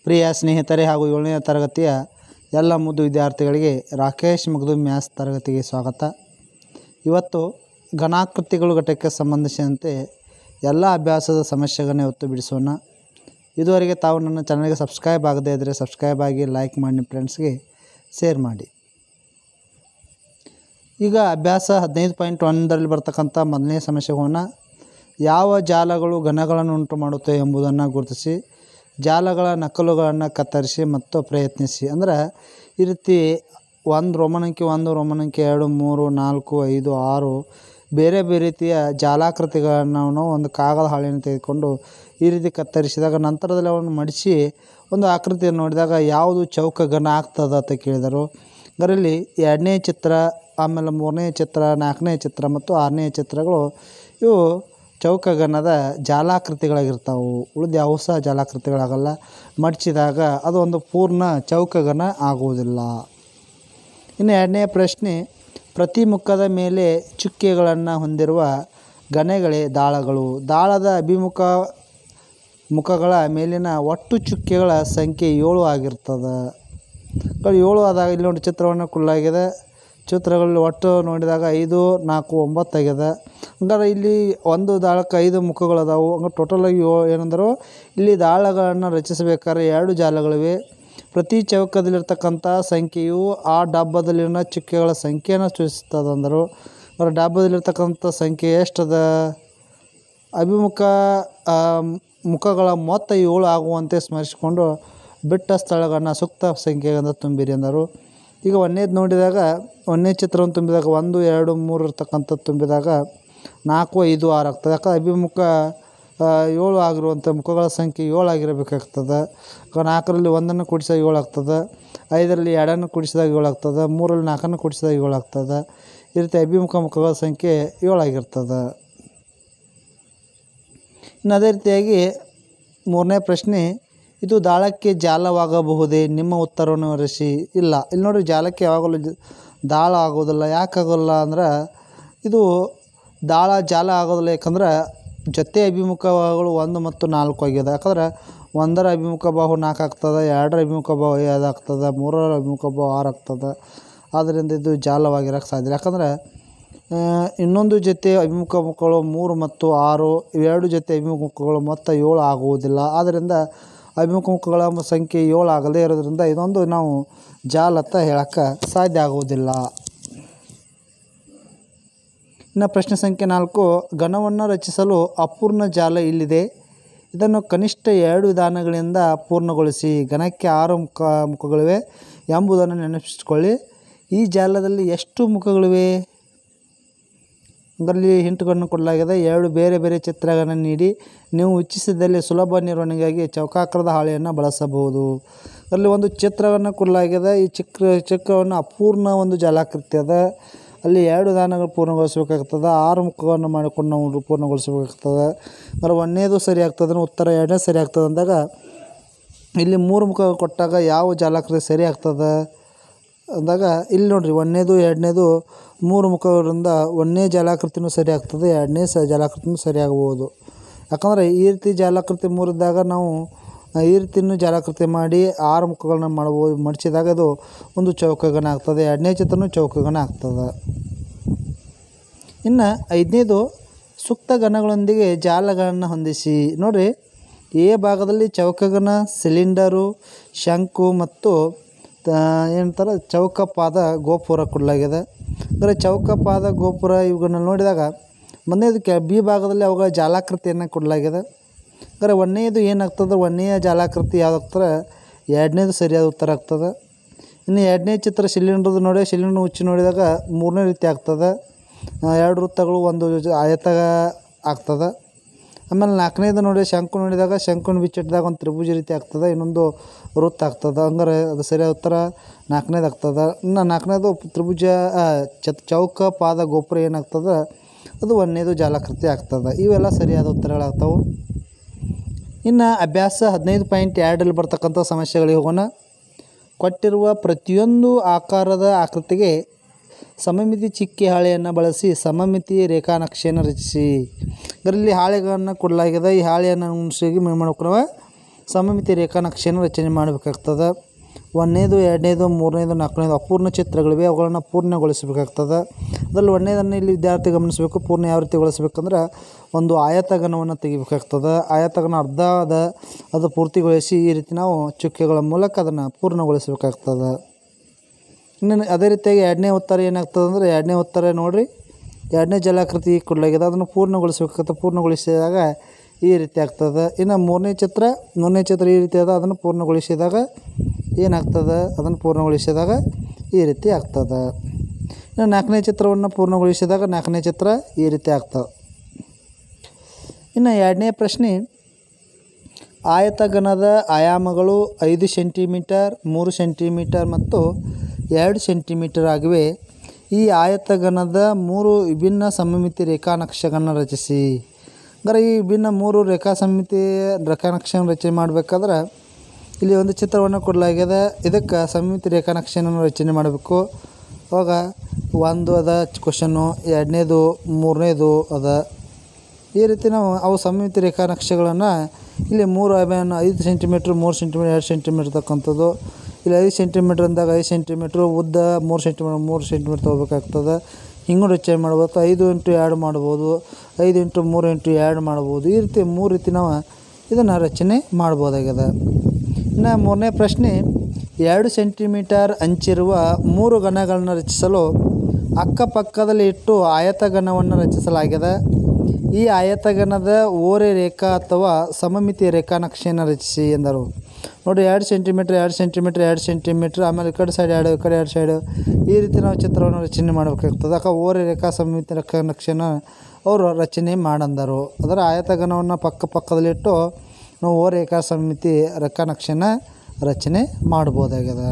ಪ್ರಿಯ ಸ್ನೇಹಿತರೆ ಹಾಗೂ ಏಳನೇ ತರಗತಿಯ ಎಲ್ಲ ಮುದ್ದು ವಿದ್ಯಾರ್ಥಿಗಳಿಗೆ ರಾಕೇಶ್ ಮುಗ್ದು ಮ್ಯಾಥ್ಸ್ ತರಗತಿಗೆ ಸ್ವಾಗತ ಇವತ್ತು ಘನಾಕೃತಿಗಳು ಘಟಕಕ್ಕೆ ಸಂಬಂಧಿಸಿದಂತೆ ಎಲ್ಲ ಅಭ್ಯಾಸದ ಸಮಸ್ಯೆಗಳನ್ನ ಇವತ್ತು ಬಿಡಿಸೋಣ ಇದುವರೆಗೆ ತಾವು ನನ್ನ ಚಾನಲ್ಗೆ ಸಬ್ಸ್ಕ್ರೈಬ್ ಆಗದೇ ಇದ್ದರೆ ಸಬ್ಸ್ಕ್ರೈಬ್ ಆಗಿ ಲೈಕ್ ಮಾಡಿ ನಿಮ್ಮ ಫ್ರೆಂಡ್ಸ್ಗೆ ಶೇರ್ ಮಾಡಿ ಈಗ ಅಭ್ಯಾಸ ಹದಿನೈದು ಪಾಯಿಂಟ್ ಒಂದರಲ್ಲಿ ಬರ್ತಕ್ಕಂಥ ಮೊದಲನೇ ಸಮಸ್ಯೆಗಳನ್ನ ಯಾವ ಜಾಲಗಳು ಘನಗಳನ್ನು ಉಂಟು ಮಾಡುತ್ತವೆ ಎಂಬುದನ್ನು ಗುರುತಿಸಿ ಜಾಲಗಳ ನಕಲುಗಳನ್ನು ಕತ್ತರಿಸಿ ಮತ್ತು ಪ್ರಯತ್ನಿಸಿ ಅಂದರೆ ಈ ರೀತಿ ಒಂದು ರೋಮನಂಕಿ ಒಂದು ರೋಮನಂಕಿ ಎರಡು ಮೂರು ನಾಲ್ಕು ಐದು ಆರು ಬೇರೆ ಬೇರೆ ರೀತಿಯ ಜಾಲಾಕೃತಿಗಳನ್ನು ನಾವು ಒಂದು ಕಾಗದ ಹಾಳೆಯನ್ನು ತೆಗೆದುಕೊಂಡು ಈ ರೀತಿ ಕತ್ತರಿಸಿದಾಗ ನಂತರದಲ್ಲಿ ಅವನ್ನು ಮಡಿಸಿ ಒಂದು ಆಕೃತಿಯನ್ನು ನೋಡಿದಾಗ ಯಾವುದು ಚೌಕ ಘನ ಆಗ್ತದೆ ಅಂತ ಕೇಳಿದರು ಅದರಲ್ಲಿ ಎರಡನೇ ಚಿತ್ರ ಆಮೇಲೆ ಮೂರನೇ ಚಿತ್ರ ನಾಲ್ಕನೇ ಚಿತ್ರ ಮತ್ತು ಆರನೇ ಚಿತ್ರಗಳು ಇವು ಚೌಕಗನದ ಜಾಲಾಕೃತಿಗಳಾಗಿರ್ತಾವೆ ಉಳಿದ ಯಾವ ಸಹ ಜಾಲಾಕೃತಿಗಳಾಗಲ್ಲ ಮಡಚಿದಾಗ ಅದು ಒಂದು ಪೂರ್ಣ ಚೌಕಗನ ಆಗುವುದಿಲ್ಲ ಇನ್ನು ಎರಡನೇ ಪ್ರಶ್ನೆ ಪ್ರತಿ ಮುಖದ ಮೇಲೆ ಚುಕ್ಕೆಗಳನ್ನು ಹೊಂದಿರುವ ಗಣೆಗಳೇ ದಾಳಗಳು ದಾಳದ ಅಭಿಮುಖ ಮುಖಗಳ ಮೇಲಿನ ಒಟ್ಟು ಚುಕ್ಕೆಗಳ ಸಂಖ್ಯೆ ಏಳು ಆಗಿರ್ತದೆ ಗಳು ಏಳು ಆದಾಗ ಇಲ್ಲಿ ನೋಡಿ ಚಿತ್ರವನ್ನು ಕುಳ್ಳಾಗಿದೆ ಚಿತ್ರಗಳಲ್ಲಿ ಒಟ್ಟು ನೋಡಿದಾಗ ಐದು ನಾಲ್ಕು ಒಂಬತ್ತು ಆಗ್ಯದ ಹಂಗಾರೆ ಇಲ್ಲಿ ಒಂದು ದಾಳಕ್ಕೆ ಐದು ಮುಖಗಳು ಅದಾವು ಹಂಗೆ ಟೋಟಲಾಗಿ ಯೋ ಏನಂದರು ಇಲ್ಲಿ ದಾಳಗಳನ್ನು ರಚಿಸಬೇಕಾದ್ರೆ ಎರಡು ಜಾಲಗಳಿವೆ ಪ್ರತಿ ಚೌಕದಲ್ಲಿರ್ತಕ್ಕಂಥ ಸಂಖ್ಯೆಯು ಆ ಡಬ್ಬದಲ್ಲಿನ ಚುಕ್ಕೆಗಳ ಸಂಖ್ಯೆಯನ್ನು ಸೂಚಿಸ್ತದೆ ಅಂದರು ಅವ್ರ ಡಬ್ಬದಲ್ಲಿರ್ತಕ್ಕಂಥ ಸಂಖ್ಯೆ ಎಷ್ಟದ ಅಭಿಮುಖ ಆ, ಮುಖಗಳ ಮೊತ್ತ ಏಳು ಆಗುವಂತೆ ಸ್ಮರಿಸಿಕೊಂಡು ಬಿಟ್ಟ ಸ್ಥಳಗಳನ್ನು ಸೂಕ್ತ ಸಂಖ್ಯೆಯಿಂದ ತುಂಬಿರಿ ಎಂದರು ಈಗ ಒಂದನೇದು ನೋಡಿದಾಗ ಒಂದನೇ ಚಿತ್ರವನ್ನು ತುಂಬಿದಾಗ ಒಂದು ಎರಡು ಮೂರು ಇರ್ತಕ್ಕಂಥದ್ದು ತುಂಬಿದಾಗ ನಾಲ್ಕು ಐದು ಆರು ಆಗ್ತದೆ ಯಾಕಂದ್ರೆ ಅಭಿಮುಖ ಆ, ಏಳು ಆಗಿರುವಂಥ ಮುಖಗಳ ಸಂಖ್ಯೆ ಏಳು ಆಗಿರಬೇಕಾಗ್ತದೆ ಈಗ ನಾಲ್ಕರಲ್ಲಿ ಒಂದನ್ನು ಕೂಡಿಸಿದಾಗ ಏಳು ಆಗ್ತದೆ ಐದರಲ್ಲಿ ಎರಡನ್ನು ಕೂಡಿಸಿದಾಗ ಏಳು ಆಗ್ತದೆ ಮೂರಲ್ಲಿ ನಾಲ್ಕನ್ನು ಕೂಡಿಸಿದಾಗ ಏಳು ಆಗ್ತದೆ ಈ ರೀತಿ ಅಭಿಮುಖ ಮುಖಗಳ ಸಂಖ್ಯೆ ಏಳು ಆಗಿರ್ತದೆ ಇನ್ನು ಅದೇ ರೀತಿಯಾಗಿ ಮೂರನೇ ಪ್ರಶ್ನೆ ಇದು ದಾಳಕ್ಕೆ ಜಾಲವಾಗಬಹುದೇ ನಿಮ್ಮ ಉತ್ತರವನ್ನು ವಿವರಿಸಿ ಇಲ್ಲ ಇಲ್ಲಿ ನೋಡಿರಿ ಜಾಲಕ್ಕೆ ಯಾವಾಗಲೂ ಜ- ದಾಳ ಆಗೋದಿಲ್ಲ ಯಾಕೆ ಆಗೋಲ್ಲ ಅಂದ್ರೆ ಇದು ದಾಳ ಜಾಲ ಆಗೋದಿಲ್ಲ ಯಾಕಂದ್ರೆ ಜೊತೆ ಅಭಿಮುಖಗಳು ಒಂದು ಮತ್ತು ನಾಲ್ಕು ಆಗ್ಯದ ಯಾಕಂದ್ರೆ ಒಂದರ ಅಭಿಮುಖ ಬಾಹು ನಾಲ್ಕು ಆಗ್ತದೆ ಎರಡರ ಅಭಿಮುಖ ಬಾಹು ಐದು ಆಗ್ತದೆ ಮೂರರ ಅಭಿಮುಖ ಬಾಹು ಆರು ಆಗ್ತದೆ ಆದ್ದರಿಂದ ಇದು ಜಾಲವಾಗಿರೋಕ್ಕೆ ಸಾಧ್ಯ ಇಲ್ಲ. ಯಾಕಂದ್ರೆ ಆ, ಇನ್ನೊಂದು ಜೊತೆ ಅಭಿಮುಖ ಮುಖಗಳು ಮೂರು ಮತ್ತು ಆರು ಇವೆರಡು ಜೊತೆ ಅಭಿಮುಖ ಮುಖಗಳು ಮೊತ್ತ ಏಳು ಆಗುವುದಿಲ್ಲ ಆದ್ದರಿಂದ ಅಭಿಮುಖ ಮುಖಗಳ ಮ- ಸಂಖ್ಯೆ ಏಳು ಆಗದೇ ಇರೋದ್ರಿಂದ ಇದೊಂದು ನಾವು ಜಾಲ ಅಂತ ಹೇಳಕ್ಕೆ ಸಾಧ್ಯ ಆಗುವುದಿಲ್ಲ ಇನ್ನು ಪ್ರಶ್ನೆ ಸಂಖ್ಯೆ ನಾಲ್ಕು ಘನವನ್ನು ರಚಿಸಲು ಅಪೂರ್ಣ ಜಾಲ ಇಲ್ಲಿದೆ ಇದನ್ನು ಕನಿಷ್ಠ ಎರಡು ವಿಧಾನಗಳಿಂದ ಪೂರ್ಣಗೊಳಿಸಿ ಘನಕ್ಕೆ ಆರು ಮುಖ ಮುಖಗಳಿವೆ ಎಂಬುದನ್ನು ನೆನಪಿಸಿಕೊಳ್ಳಿ ಈ ಜಾಲದಲ್ಲಿ ಎಷ್ಟು ಮುಖಗಳಿವೆ ಅದರಲ್ಲಿ ಹಿಂಟುಗಳನ್ನು ಕೊಡಲಾಗಿದೆ ಎರಡು ಬೇರೆ ಬೇರೆ ಚಿತ್ರಗಳನ್ನು ನೀಡಿ ನೀವು ಇಚ್ಛಿಸಿದಲ್ಲಿ ಸುಲಭ ನಿರ್ವಹಣೆಗಾಗಿ ಚೌಕಾಕಾರದ ಹಾಳೆಯನ್ನು ಬಳಸಬಹುದು ಅಲ್ಲಿ ಒಂದು ಚಿತ್ರವನ್ನು ಕೊಡಲಾಗಿದೆ ಈ ಚಿತ್ರ ಚಿತ್ರವನ್ನು ಅಪೂರ್ಣ ಒಂದು ಜಲಾಕೃತಿ ಅದ ಅಲ್ಲಿ ಎರಡು ದಾನಗಳು ಪೂರ್ಣಗೊಳಿಸಬೇಕಾಗ್ತದೆ ಆರು ಮುಖಗಳನ್ನು ಮಾಡಿಕೊಂಡು ನಾವು ಪೂರ್ಣಗೊಳಿಸಬೇಕಾಗ್ತದೆ ಅಂದ್ರೆ ಒಂದನೇದು ಸರಿ ಆಗ್ತದೆ ಉತ್ತರ ಎರಡನೇ ಸರಿ ಆಗ್ತದೆ ಅಂದಾಗ ಇಲ್ಲಿ ಮೂರು ಮುಖ ಕೊಟ್ಟಾಗ ಯಾವ ಜಾಲಾಕೃತಿ ಸರಿ ಆಗ್ತದೆ ಅಂದಾಗ ಇಲ್ಲಿ ನೋಡ್ರಿ ಒಂದನೇದು ಎರಡನೇದು ಮೂರು ಮುಖಗಳಿಂದ ಒಂದನೇ ಜಾಲಾಕೃತಿನೂ ಸರಿ ಆಗ್ತದೆ ಎರಡನೇ ಸ ಜಾಲಾಕೃತಿನೂ ಸರಿ ಆಗ್ಬೋದು ಯಾಕಂದರೆ ಈ ರೀತಿ ಜಾಲಾಕೃತಿ ಮೂರಿದ್ದಾಗ ನಾವು ಆ, ಈ ರೀತಿನೂ ಜಾಲಾಕೃತಿ ಮಾಡಿ ಆರು ಮುಖಗಳನ್ನ ಮಾಡ್ಬೋದು ಮಡಿಸಿದಾಗ ಅದು ಒಂದು ಚೌಕಗಣ ಆಗ್ತದೆ ಎರಡನೇ ಚಿತ್ರನೂ ಚೌಕಗಣ ಆಗ್ತದೆ ಇನ್ನು ಐದನೇದು ಸೂಕ್ತ ಗಣಗಳೊಂದಿಗೆ ಜಾಲಗಳನ್ನು ಹೊಂದಿಸಿ ನೋಡಿರಿ ಎ ಭಾಗದಲ್ಲಿ ಚೌಕಗಣ ಸಿಲಿಂಡರು ಶಂಕು ಮತ್ತು ತ- ಏನಂತಾರೆ ಚೌಕಪಾದ ಗೋಪುರ ಕೊಡಲಾಗಿದೆ ಅಂದರೆ ಚೌಕಪಾದ ಗೋಪುರ ಇವುಗಳನ್ನ ನೋಡಿದಾಗ ಮೊದಲನೇದಕ್ಕೆ ಬಿ ಭಾಗದಲ್ಲಿ ಅವುಗಳ ಜಾಲಾಕೃತಿಯನ್ನು ಕೊಡಲಾಗಿದೆ ಅಂದರೆ ಒಂದನೇದು ಏನಾಗ್ತದೆ ಒಂದನೆಯ ಜಾಲಾಕೃತಿ ಯಾವ್ದಾಗ್ತದೆ ಎರಡನೇದು ಸರಿಯಾದ ಉತ್ತರ ಆಗ್ತದೆ ಇನ್ನು ಎರಡನೇ ಚಿತ್ರ ಸಿಲಿಂಡ್ರದ್ದು ನೋಡಿ ಸಿಲಿಂಡ್ರ್ ಮುಚ್ಚಿ ನೋಡಿದಾಗ ಮೂರನೇ ರೀತಿ ಆಗ್ತದೆ ಆ, ಎರಡು ವೃತ್ತಗಳು ಒಂದು ಜ- ಆಯತ ಆಗ್ತದೆ ಆಮೇಲೆ ನಾಲ್ಕನೇದು ನೋಡಿ ಶಂಕು ನೋಡಿದಾಗ ಶಂಕುನ ಬಿಚ್ಚಿಟ್ಟಿದಾಗ ಒಂದು ತ್ರಿಭುಜ ರೀತಿ ಆಗ್ತದೆ ಇನ್ನೊಂದು ವೃತ್ತ ಆಗ್ತದೆ ಹಂಗಾರೆ ಅದು ಸರಿಯಾದ ಉತ್ತರ ನಾಲ್ಕನೇದು ಆಗ್ತದೆ ಇನ್ನು ನಾಲ್ಕನೇದು ತ್ರಿಭುಜ ಆ, ಚತ್ ಚೌಕ ಪಾದ ಗೋಪುರ ಏನಾಗ್ತದೆ ಅದು ಒಂದನೇದು ಜಾಲಾಕೃತಿ ಆಗ್ತದೆ ಇವೆಲ್ಲ ಸರಿಯಾದ ಉತ್ತರಗಳಾಗ್ತವೆ ಇನ್ನು ಅಭ್ಯಾಸ ಹದಿನೈದು ಪಾಯಿಂಟ್ ಎರಡರಲ್ಲಿ ಬರ್ತಕ್ಕಂಥ ಸಮಸ್ಯೆಗಳಿಗೆ ಹೋಗೋಣ ಕೊಟ್ಟಿರುವ ಪ್ರತಿಯೊಂದು ಆಕಾರದ ಆಕೃತಿಗೆ ಸಮಮಿತಿ ಚಿಕ್ಕಿ ಹಾಳೆಯನ್ನು ಬಳಸಿ ಸಮಮಿತಿ ರೇಖಾನಕ್ಷೆಯನ್ನು ರಚಿಸಿ ಇದರಲ್ಲಿ ಹಾಳೆಗಳನ್ನು ಕೊಡಲಾಗಿದೆ ಈ ಹಾಳೆಯನ್ನು ಉಣಿಸಿ ಏನು ಮಾಡ್ಬೇಕು ನಾವು ಸಮಮಿತಿ ರೇಖಾನಕ್ಷೆಯನ್ನು ರಚನೆ ಮಾಡಬೇಕಾಗ್ತದೆ ಒಂದನೇದು ಎರಡನೇದು ಮೂರನೇದು ನಾಲ್ಕನೇದು ಅಪೂರ್ಣ ಚಿತ್ರಗಳಿವೆ ಅವುಗಳನ್ನು ಪೂರ್ಣಗೊಳಿಸಬೇಕಾಗ್ತದೆ ಅದರಲ್ಲಿ ಒಂದನೇದನ್ನು ಇಲ್ಲಿ ವಿದ್ಯಾರ್ಥಿ ಗಮನಿಸಬೇಕು ಪೂರ್ಣ ಯಾವ ರೀತಿ ಗೊಳಿಸ್ಬೇಕಂದ್ರೆ ಒಂದು ಆಯತಘನವನ್ನು ತೆಗಿಬೇಕಾಗ್ತದೆ ಆಯತಘನ ಅರ್ಧ ಅದ ಅದು ಪೂರ್ತಿಗೊಳಿಸಿ ಈ ರೀತಿ ನಾವು ಚುಕ್ಕೆಗಳ ಮೂಲಕ ಅದನ್ನು ಪೂರ್ಣಗೊಳಿಸಬೇಕಾಗ್ತದೆ ಇನ್ನು ಅದೇ ರೀತಿಯಾಗಿ ಎರಡನೇ ಉತ್ತರ ಏನಾಗ್ತದೆ ಅಂದರೆ ಎರಡನೇ ಉತ್ತರ ನೋಡಿರಿ ಎರಡನೇ ಜಲಾಕೃತಿ ಕೊಡಲಾಗಿದೆ ಅದನ್ನು ಪೂರ್ಣಗೊಳಿಸಬೇಕಾಗ್ತದೆ ಪೂರ್ಣಗೊಳಿಸಿದಾಗ ಈ ರೀತಿ ಆಗ್ತದೆ ಇನ್ನು ಮೂರನೇ ಚಿತ್ರ ಮೂರನೇ ಚಿತ್ರ ಈ ರೀತಿ ಅದ ಅದನ್ನು ಪೂರ್ಣಗೊಳಿಸಿದಾಗ ಏನಾಗ್ತದೆ ಅದನ್ನು ಪೂರ್ಣಗೊಳಿಸಿದಾಗ ಈ ರೀತಿ ಆಗ್ತದೆ ಇನ್ನು ನಾಲ್ಕನೇ ಚಿತ್ರವನ್ನು ಪೂರ್ಣಗೊಳಿಸಿದಾಗ ನಾಲ್ಕನೇ ಚಿತ್ರ ಈ ರೀತಿ ಆಗ್ತದೆ ಇನ್ನು ಎರಡನೇ ಪ್ರಶ್ನೆ ಆಯತಘನದ ಆಯಾಮಗಳು ಐದು ಸೆಂಟಿಮೀಟರ್ ಮೂರು ಸೆಂಟಿಮೀಟರ್ ಮತ್ತು ಎರಡು ಸೆಂಟಿಮೀಟರ್ ಆಗಿವೆ ಈ ಆಯತಘನದ ಮೂರು ವಿಭಿನ್ನ ಸಮಮಿತಿ ರೇಖಾನಕ್ಷೆಗಳನ್ನು ರಚಿಸಿ ಅಂದರೆ ಈ ವಿಭಿನ್ನ ಮೂರು ರೇಖಾ ಸಮಿತಿ ರೇಖಾನಕ್ಷೆಯನ್ನು ರಚನೆ ಮಾಡಬೇಕಾದ್ರೆ ಇಲ್ಲಿ ಒಂದು ಚಿತ್ರವನ್ನು ಕೊಡಲಾಗಿದೆ ಇದಕ್ಕೆ ಸಮಮಿತಿ ರೇಖಾನಕ್ಷೆಯನ್ನು ರಚನೆ ಮಾಡಬೇಕು ಅವಾಗ ಒಂದು ಅದ ಕ್ವಶನ್ನು ಎರಡನೇದು ಮೂರನೇದು ಅದ ಈ ರೀತಿ ನಾವು ಅವು ಸಮಮಿತಿ ರೇಖಾನಕ್ಷೆಗಳನ್ನು ಇಲ್ಲಿ ಮೂರು ಅಭಿಯಾನ ಐದು ಸೆಂಟಿಮೀಟ್ರ್ ಮೂರು ಸೆಂಟಿಮೀಟ್ರ್ ಎರಡು ಸೆಂಟಿಮೀಟ್ರ್ ತಕ್ಕಂಥದ್ದು ಇಲ್ಲಿ ಐದು ಸೆಂಟಿಮೀಟ್ರ್ ಅಂದಾಗ ಐದು ಸೆಂಟಿಮೀಟ್ರ್ ಉದ್ದ ಮೂರು ಸೆಂಟಿಮೀಟ್ರ್ ಮೂರು ಸೆಂಟಿಮೀಟ್ರ್ ತೊಗೋಬೇಕಾಗ್ತದೆ ಹಿಂಗೂ ರಚನೆ ಮಾಡ್ಬೋದು ಐದು ಇಂಟು ಎರಡು ಮಾಡ್ಬೋದು ಐದು ಇಂಟು ಮೂರು ಇಂಟು ಎರಡು ಮಾಡ್ಬೋದು ಈ ರೀತಿ ಮೂರು ರೀತಿ ನಾವು ಇದನ್ನು ರಚನೆ ಮಾಡ್ಬೋದಾಗಿದೆ ಇನ್ನು ಮೂರನೇ ಪ್ರಶ್ನೆ ಎರಡು ಸೆಂಟಿಮೀಟರ್ ಅಂಚಿರುವ ಮೂರು ಘನಗಳನ್ನು ರಚಿಸಲು ಅಕ್ಕಪಕ್ಕದಲ್ಲಿ ಇಟ್ಟು ಆಯತಘನವನ್ನು ರಚಿಸಲಾಗಿದೆ ಈ ಆಯತಘನದ ಓರೆ ರೇಖಾ ಅಥವಾ ಸಮಮಿತಿ ರೇಖಾನಕ್ಷೆಯನ್ನು ರಚಿಸಿ ಎಂದರು ನೋಡಿ ಎರಡು ಸೆಂಟಿಮೀಟ್ರ್ ಎರಡು ಸೆಂಟಿಮೀಟ್ರ್ ಎರಡು ಸೆಂಟಿಮೀಟ್ರ್ ಆಮೇಲೆ ಈ ಕಡೆ ಸೈಡ್ ಎರಡು ಈ ಕಡೆ ಎರಡು ಸೈಡು ಈ ರೀತಿ ನಾವು ಚಿತ್ರವನ್ನು ರಚನೆ ಮಾಡಬೇಕಾಗ್ತದೆ ಯಾಕೆ ಓರೆ ರೇಖಾ ಸಮಮಿತಿ ರೇಖಾನಕ್ಷೆನ ಅವರು ರಚನೆ ಮಾಡಂದರು ಅದರ ಆಯತಘನವನ್ನು ಪಕ್ಕ ಪಕ್ಕದಲ್ಲಿಟ್ಟು ನಾವು ಓ ರೇಖಾ ಸಮಿತಿ ರೇಖಾನಕ್ಷೆನ ರಚನೆ ಮಾಡ್ಬೋದಾಗಿದೆ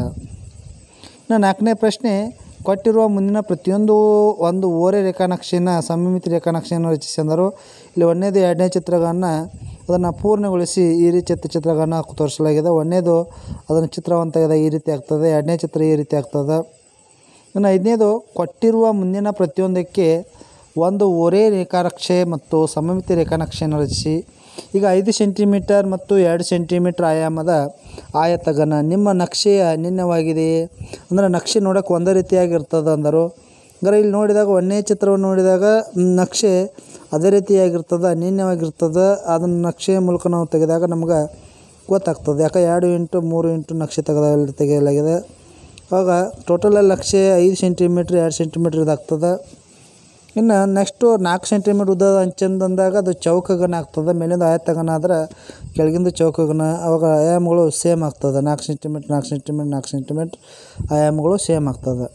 ಇನ್ನು ನಾಲ್ಕನೇ ಪ್ರಶ್ನೆ ಕೊಟ್ಟಿರುವ ಮುಂದಿನ ಪ್ರತಿಯೊಂದು ಒಂದು ಓರೆ ರೇಖಾನಕ್ಷೆನ ಸಮಮಿತಿ ರೇಖಾನಕ್ಷೆಯನ್ನು ರಚಿಸಿ ಅಂದರು ಇಲ್ಲಿ ಒಂದನೇದು ಎರಡನೇ ಚಿತ್ರಗಳನ್ನು ಅದನ್ನು ಪೂರ್ಣಗೊಳಿಸಿ ಈ ರೀತಿ ಚಿತ್ರ ಚಿತ್ರಗಳನ್ನು ತೋರಿಸಲಾಗಿದೆ ಒಂದನೇದು ಅದನ್ನು ಚಿತ್ರವನ್ನು ತೆಗೆದಾಗ ಈ ರೀತಿ ಆಗ್ತದೆ ಎರಡನೇ ಚಿತ್ರ ಈ ರೀತಿ ಆಗ್ತದೆ ಇನ್ನು ಐದನೇದು ಕೊಟ್ಟಿರುವ ಮುಂದಿನ ಪ್ರತಿಯೊಂದಕ್ಕೆ ಒಂದು ಒರೇ ರೇಖಾನಕ್ಷೆ ಮತ್ತು ಸಮಮಿತಿ ರೇಖಾನಕ್ಷೆಯನ್ನು ರಚಿಸಿ ಈಗ ಐದು ಸೆಂಟಿಮೀಟರ್ ಮತ್ತು ಎರಡು ಸೆಂಟಿಮೀಟರ್ ಆಯಾಮದ ಆಯತಘನ ನಿಮ್ಮ ನಕ್ಷೆಯ ಅನ್ಯನ್ಯವಾಗಿದೆಯೇ ಅಂದರೆ ನಕ್ಷೆ ನೋಡೋಕೆ ಒಂದೇ ರೀತಿಯಾಗಿರ್ತದೆ ಅಂದರು ಅಂದರೆ ಇಲ್ಲಿ ನೋಡಿದಾಗ ಒಂದನೇ ಚಿತ್ರವನ್ನು ನೋಡಿದಾಗ ಮ್, ನಕ್ಷೆ ಅದೇ ರೀತಿಯಾಗಿರ್ತದೆ ಅನ್ಯನ್ಯವಾಗಿರ್ತದೆ ಅದನ್ನು ನಕ್ಷೆಯ ಮೂಲಕ ನಾವು ತೆಗೆದಾಗ ನಮ್ಗೆ ಗೊತ್ತಾಗ್ತದೆ ಯಾಕೆ ಎರಡು ಇಂಟು ಮೂರು ಇಂಟು ನಕ್ಷೆ ತೆಗೆದ ತೆಗೆಯಲಾಗಿದೆ ಆವಾಗ ಟೋಟಲಲ್ಲಿ ನಕ್ಷೆ ಐದು ಸೆಂಟಿಮೀಟ್ರ್ ಎರಡು ಸೆಂಟಿಮೀಟ್ರ್ ಇದಾಗ್ತದೆ ಇನ್ನು ನೆಕ್ಸ್ಟು ನಾಲ್ಕು ಸೆಂಟಿಮೀಟ್ರ್ ಉದ್ದದ ಅಂಚಂದು ಅಂದಾಗ ಅದು ಚೌಕಗನ ಆಗ್ತದೆ ಮೇಲಿಂದ ಆಯತಗನ ಆದ್ರೆ ಕೆಳಗಿಂದ ಚೌಕಗನ ಅವಾಗ ಆಯಾಮಗಳು ಸೇಮ್ ಆಗ್ತದೆ ನಾಲ್ಕು ಸೆಂಟಿಮೀಟ್ರ್ ನಾಲ್ಕು ಸೆಂಟಿಮೀಟ್ರ್ ನಾಲ್ಕು ಸೆಂಟಿಮೀಟ್ರ್ ಆಯಾಮಗಳು ಸೇಮ್ ಆಗ್ತದೆ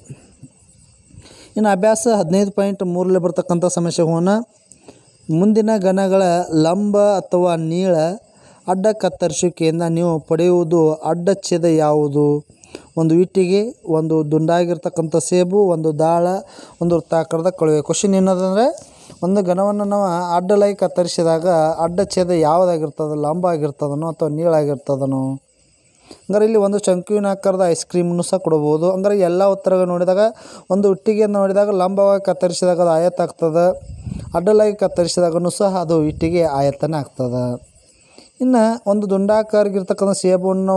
ಇನ್ನು ಅಭ್ಯಾಸ ಹದಿನೈದು ಪಾಯಿಂಟ್ ಮೂರಲ್ಲಿ ಬರ್ತಕ್ಕಂಥ ಸಮಸ್ಯೆ ಹೋಗೋಣ ಮುಂದಿನ ಘನಗಳ ಲಂಬ ಅಥವಾ ನೀಳ ಅಡ್ಡ ಕತ್ತರಿಸುವಿಕೆಯಿಂದ ನೀವು ಪಡೆಯುವುದು ಅಡ್ಡಚ್ಛೇದ ಯಾವುದು ಒಂದು ಇಟ್ಟಿಗೆ ಒಂದು ದುಂಡಾಗಿರ್ತಕ್ಕಂಥ ಸೇಬು ಒಂದು ದಾಳ ಒಂದು ವೃತ್ತಾಕಾರದ ಕೊಳವೆ ಕ್ವಶನ್ ಏನದಂದರೆ ಒಂದು ಘನವನ್ನು ನಾವು ಅಡ್ಡಲಾಗಿ ಕತ್ತರಿಸಿದಾಗ ಅಡ್ಡಚ್ಛೇದ ಯಾವುದಾಗಿರ್ತದೆ ಲಂಬ ಆಗಿರ್ತದನೋ ಅಥವಾ ನೀಳಾಗಿರ್ತದನೋ ಹಂಗಾರೆ ಇಲ್ಲಿ ಒಂದು ಶಂಕುವಿನ ಆಕಾರದ ಐಸ್ ಕ್ರೀಮನ್ನು ಸಹ ಕೊಡ್ಬೋದು ಹಂಗಾರೆ ಎಲ್ಲ ಉತ್ತರಗಳು ನೋಡಿದಾಗ ಒಂದು ಇಟ್ಟಿಗೆಯನ್ನು ನೋಡಿದಾಗ ಲಂಬವಾಗಿ ಕತ್ತರಿಸಿದಾಗ ಅದು ಆಯತ ಆಗ್ತದೆ ಅಡ್ಡಲಾಗಿ ಕತ್ತರಿಸಿದಾಗೂ ಸಹ ಅದು ಇಟ್ಟಿಗೆ ಆಯತನ ಆಗ್ತದೆ ಇನ್ನು ಒಂದು ದುಂಡಾಕಾರಗಿರ್ತಕ್ಕಂಥ ಸೇಬನ್ನು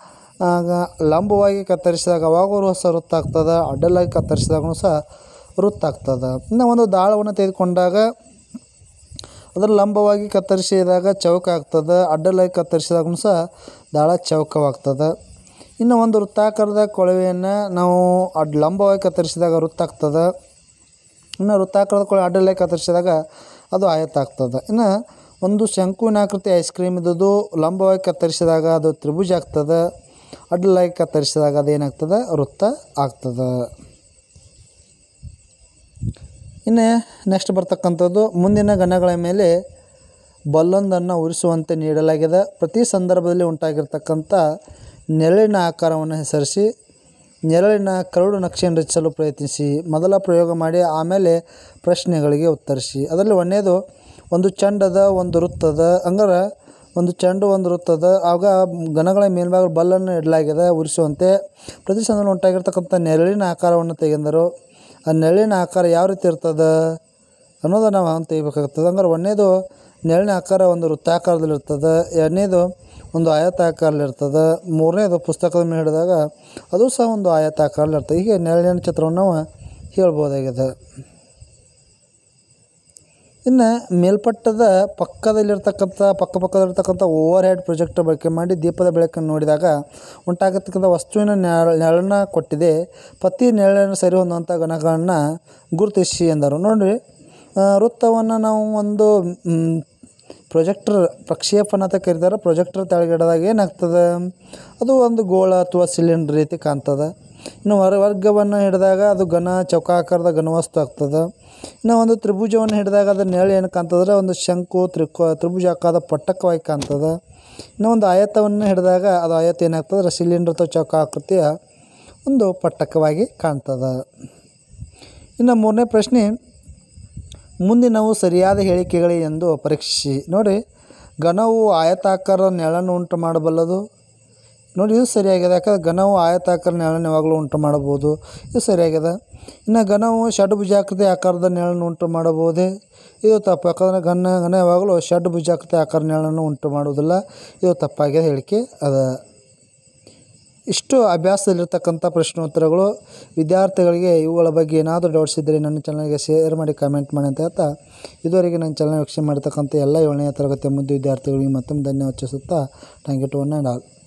ಆಗ ಲಂಬವಾಗಿ ಕತ್ತರಿಸಿದಾಗ ಅವಾಗೂ ಹೊಸ ವೃತ್ತಾಗ್ತದೆ ಅಡ್ಡಲಾಗಿ ಕತ್ತರಿಸಿದಾಗೂ ಸಹ ವೃತ್ತಾಗ್ತದೆ ಇನ್ನು ಒಂದು ದಾಳವನ್ನು ತೆಗೆದುಕೊಂಡಾಗ ಅದನ್ನು ಲಂಬವಾಗಿ ಕತ್ತರಿಸಿದಾಗ ಚೌಕ ಆಗ್ತದೆ ಅಡ್ಡಲಾಗಿ ಕತ್ತರಿಸಿದಾಗೂ ಸಹ ದಾಳ ಚೌಕವಾಗ್ತದೆ ಇನ್ನು ಒಂದು ವೃತ್ತಾಕಾರದ ಕೊಳವೆಯನ್ನು ನಾವು ಅಡ್ ಲಂಬವಾಗಿ ಕತ್ತರಿಸಿದಾಗ ವೃತ್ತಾಗ್ತದೆ ಇನ್ನು ವೃತ್ತಾಕಾರದ ಕೊಳೆ ಅಡ್ಡಲಾಗಿ ಕತ್ತರಿಸಿದಾಗ ಅದು ಆಯತ ಆಗ್ತದೆ ಇನ್ನು ಒಂದು ಶಂಕುವಿನಾಕೃತಿ ಐಸ್ ಕ್ರೀಮ್ ಇದ್ದದ್ದು ಲಂಬವಾಗಿ ಕತ್ತರಿಸಿದಾಗ ಅದು ತ್ರಿಭುಜ ಆಗ್ತದೆ ಅಡ್ಡಲಾಗಿ ಕತ್ತರಿಸಿದಾಗ ಅದೇನಾಗ್ತದೆ ವೃತ್ತ ಆಗ್ತದೆ ಇನ್ನು ನೆಕ್ಸ್ಟ್ ಬರ್ತಕ್ಕಂಥದ್ದು ಮುಂದಿನ ಘನಗಳ ಮೇಲೆ ಬಲ್ಲೊಂದನ್ನು ಉರಿಸುವಂತೆ ನೀಡಲಾಗಿದೆ ಪ್ರತಿ ಸಂದರ್ಭದಲ್ಲಿ ಉಂಟಾಗಿರ್ತಕ್ಕಂಥ ನೆರಳಿನ ಆಕಾರವನ್ನು ಹೆಸರಿಸಿ ನೆರಳಿನ ಕರಡು ನಕ್ಷೆಯನ್ನು ರಚಿಸಲು ಪ್ರಯತ್ನಿಸಿ ಮೊದಲ ಪ್ರಯೋಗ ಮಾಡಿ ಆಮೇಲೆ ಪ್ರಶ್ನೆಗಳಿಗೆ ಉತ್ತರಿಸಿ ಅದರಲ್ಲಿ ಒಂದನೇದು ಒಂದು ಚೆಂಡದ ಒಂದು ವೃತ್ತದ ಹಂಗಾರೆ ಒಂದು ಚೆಂಡು ಒಂದು ವೃತ್ತದ ಆಗ ಘನಗಳ ಮೇಲ್ಭಾಗ ಬಲ್ಲನ್ನು ಇಡಲಾಗಿದೆ ಉರಿಸುವಂತೆ ಪ್ರತಿ ಸಂದರ್ಭದಲ್ಲಿ ಉಂಟಾಗಿರ್ತಕ್ಕಂಥ ನೆರಳಿನ ಆಕಾರವನ್ನು ತೆಗೆದರು ಆ ನೆರಳಿನ ಆಕಾರ ಯಾವ ರೀತಿ ಇರ್ತದೆ ಅನ್ನೋದನ್ನು ನಾವು ತೆಗಿಬೇಕಾಗ್ತದೆ ಹಂಗಾರೆ ಒಂದನೇದು ನೆರಳಿನ ಆಕಾರ ಒಂದು ವೃತ್ತಾಕಾರದಲ್ಲಿರ್ತದೆ ಎರಡನೇದು ಒಂದು ಆಯತಾಕಾರಲ್ಲಿರ್ತದೆ ಮೂರನೇದು ಪುಸ್ತಕದ ಮೇಲೆ ಹಿಡಿದಾಗ ಅದು ಸಹ ಒಂದು ಆಯತಾಕಾರಲ್ಲಿರ್ತದೆ ಹೀಗೆ ನೆರಳಿನ ಚಿತ್ರವನ್ನು ನಾವು ಹೇಳ್ಬೋದಾಗಿದೆ ಇನ್ನು ಮೇಲ್ಪಟ್ಟದ ಪಕ್ಕದಲ್ಲಿರ್ತಕ್ಕಂಥ ಪಕ್ಕ ಪಕ್ಕದಲ್ಲಿರ್ತಕ್ಕಂಥ ಓವರ್ ಹೆಡ್ ಪ್ರೊಜೆಕ್ಟರ್ ಬಳಕೆ ಮಾಡಿ ದೀಪದ ಬೆಳಕನ್ನು ನೋಡಿದಾಗ ಉಂಟಾಗತಕ್ಕಂಥ ವಸ್ತುವಿನ ನೆರ ನೆರಳನ್ನ ಕೊಟ್ಟಿದೆ ಪ್ರತಿ ನೆರಳನ್ನು ಸರಿ ಹೊಂದುವಂಥ ಗಣಗಳನ್ನು ಗುರುತಿಸಿ ಎಂದರು ನೋಡಿರಿ ವೃತ್ತವನ್ನು ನಾವು ಒಂದು ಪ್ರೊಜೆಕ್ಟರ್ ಪ್ರಕ್ಷೇಪಣ ಅಂತ ಕರೀತಾರೆ ಪ್ರೊಜೆಕ್ಟರ್ ತೆಳಗಿಡಿದಾಗ ಏನಾಗ್ತದೆ ಅದು ಒಂದು ಗೋಳ ಅಥವಾ ಸಿಲಿಂಡ್ರ್ ರೀತಿ ಕಾಣ್ತದೆ ಇನ್ನು ಹೊರ ವರ್ಗವನ್ನು ಹಿಡಿದಾಗ ಅದು ಘನ ಚೌಕಾಕಾರದ ಘನವಸ್ತು ಆಗ್ತದೆ ಇನ್ನು ಒಂದು ತ್ರಿಭುಜವನ್ನು ಹಿಡಿದಾಗ ಅದು ನೆರಳು ಏನು ಕಾಣ್ತದ್ರೆ ಒಂದು ಶಂಕು ತ್ರಿಕೋ ತ್ರಿಭುಜಾಕಾರದ ಪಟ್ಟಕವಾಗಿ ಕಾಣ್ತದೆ ಇನ್ನು ಒಂದು ಆಯತವನ್ನು ಹಿಡಿದಾಗ ಅದು ಆಯತ ಏನಾಗ್ತದೆ ಸಿಲಿಂಡ್ರ್ ಅಥವಾ ಚೌಕಾಕೃತಿಯ ಒಂದು ಪಟ್ಟಕವಾಗಿ ಕಾಣ್ತದೆ ಇನ್ನು ಮೂರನೇ ಪ್ರಶ್ನೆ ಮುಂದಿನವು ಸರಿಯಾದ ಹೇಳಿಕೆಗಳೇ ಎಂದು ಪರೀಕ್ಷಿಸಿ ನೋಡಿ ಘನವು ಆಯತಾಕಾರದ ನೆರಳನ್ನು ಉಂಟು ಮಾಡಬಲ್ಲದು ನೋಡಿ ಇದು ಸರಿಯಾಗಿದೆ ಯಾಕಂದ್ರೆ ಘನವು ಆಯತಾಕಾರ ನೆರಳನ್ನು ಯಾವಾಗಲೂ ಉಂಟು ಮಾಡಬಹುದು ಇದು ಸರಿಯಾಗಿದೆ ಇನ್ನು ಘನವು ಷಡ್ಭುಜಾಕೃತಿ ಆಕಾರದ ನೆರಳನ್ನು ಉಂಟು ಮಾಡಬಹುದೇ ಇದು ತಪ್ಪು ಯಾಕಂದರೆ ಘನ ಘನ ಯಾವಾಗಲೂ ಷಡ್ಭುಜಾಕೃತಿ ಆಕಾರ ನೆರಳನ್ನು ಉಂಟು ಮಾಡುವುದಿಲ್ಲ ಇದು ತಪ್ಪಾಗಿದೆ ಹೇಳಿಕೆ ಅದ ಇಷ್ಟು ಅಭ್ಯಾಸದಲ್ಲಿರ್ತಕ್ಕಂಥ ಪ್ರಶ್ನೋತ್ತರಗಳು ವಿದ್ಯಾರ್ಥಿಗಳಿಗೆ ಇವುಗಳ ಬಗ್ಗೆ ಏನಾದರೂ ಡೌಟ್ಸ್ ಇದ್ದರೆ ನನ್ನ ಚಾನಲ್ಗೆ ಶೇರ್ ಮಾಡಿ ಕಮೆಂಟ್ ಮಾಡಿ ಅಂತ ಹೇಳ್ತಾ ಇದುವರೆಗೆ ನನ್ನ ಚಾನಲ್ ವೀಕ್ಷಣೆ ಮಾಡ್ತಕ್ಕಂಥ ಎಲ್ಲ ಏಳನೇ ತರಗತಿಯ ಮುದ್ದು ವಿದ್ಯಾರ್ಥಿಗಳಿಗೆ ಮತ್ತೊಮ್ಮೆ ಧನ್ಯವಾದ ತಿಳಿಸುತ್ತಾ thank you to one and all